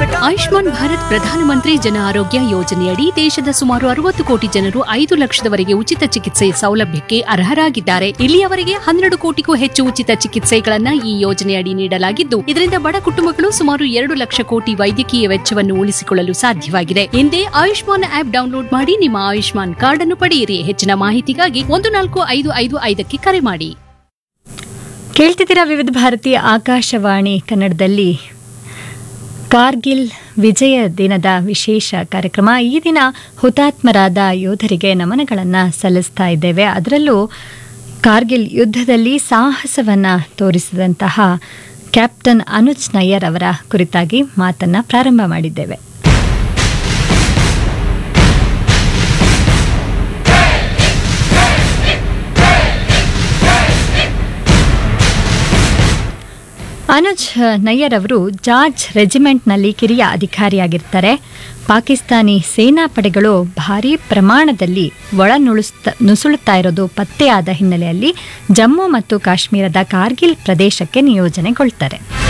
ಆಯುಷ್ಮಾನ್ ಭಾರತ್ ಪ್ರಧಾನಮಂತ್ರಿ ಜನ ಆರೋಗ್ಯ ಯೋಜನೆಯಡಿ ದೇಶದ ಸುಮಾರು ಅರವತ್ತು ಕೋಟಿ ಜನರು ಐದು ಲಕ್ಷದವರೆಗೆ ಉಚಿತ ಚಿಕಿತ್ಸೆ ಸೌಲಭ್ಯಕ್ಕೆ ಅರ್ಹರಾಗಿದ್ದಾರೆ ಇಲ್ಲಿಯವರೆಗೆ ಹನ್ನೆರಡು ಕೋಟಿಗೂ ಹೆಚ್ಚು ಉಚಿತ ಚಿಕಿತ್ಸೆಗಳನ್ನ ಈ ಯೋಜನೆಯಡಿ ನೀಡಲಾಗಿದ್ದು ಇದರಿಂದ ಬಡ ಕುಟುಂಬಗಳು ಸುಮಾರು ಎರಡು ಲಕ್ಷ ಕೋಟಿ ವೈದ್ಯಕೀಯ ವೆಚ್ಚವನ್ನು ಉಳಿಸಿಕೊಳ್ಳಲು ಸಾಧ್ಯವಾಗಿದೆ ಹಿಂದೆ ಆಯುಷ್ಮಾನ್ ಆಪ್ ಡೌನ್ಲೋಡ್ ಮಾಡಿ ನಿಮ್ಮ ಆಯುಷ್ಮಾನ್ ಕಾರ್ಡ್ ಅನ್ನು ಪಡೆಯಿರಿ ಹೆಚ್ಚಿನ ಮಾಹಿತಿಗಾಗಿ ಒಂದು ನಾಲ್ಕು ಐದು ಐದು ಐದಕ್ಕೆ ಕರೆ ಮಾಡಿ ಕೇಳ್ತಿದ್ದೀರಾ ವಿವಿಧ ಭಾರತೀಯ ಆಕಾಶವಾಣಿ ಕನ್ನಡದಲ್ಲಿ ಕಾರ್ಗಿಲ್ ವಿಜಯ ದಿನದ ವಿಶೇಷ ಕಾರ್ಯಕ್ರಮ ಈ ದಿನ ಹುತಾತ್ಮರಾದ ಯೋಧರಿಗೆ ನಮನಗಳನ್ನು ಸಲ್ಲಿಸ್ತಾ ಇದ್ದೇವೆ ಅದರಲ್ಲೂ ಕಾರ್ಗಿಲ್ ಯುದ್ಧದಲ್ಲಿ ಸಾಹಸವನ್ನು ತೋರಿಸಿದಂತಹ ಕ್ಯಾಪ್ಟನ್ ಅನುಜ್ ನಯ್ಯರ್ ಅವರ ಕುರಿತಾಗಿ ಮಾತನ್ನ ಪ್ರಾರಂಭ ಮಾಡಿದ್ದೇವೆ ಅನುಜ್ ನಯ್ಯರ್ ಅವರು ಜಾರ್ಜ್ ರೆಜಿಮೆಂಟ್ನಲ್ಲಿ ಕಿರಿಯ ಅಧಿಕಾರಿಯಾಗಿರ್ತಾರೆ ಪಾಕಿಸ್ತಾನಿ ಸೇನಾ ಪಡೆಗಳು ಭಾರೀ ಪ್ರಮಾಣದಲ್ಲಿ ಒಳ ನುಳುಸ್ತ ನುಸುಳುತ್ತಾ ಇರೋದು ಪತ್ತೆಯಾದ ಹಿನ್ನೆಲೆಯಲ್ಲಿ ಜಮ್ಮು ಮತ್ತು ಕಾಶ್ಮೀರದ ಕಾರ್ಗಿಲ್ ಪ್ರದೇಶಕ್ಕೆ ನಿಯೋಜನೆಗೊಳ್ತಾರೆ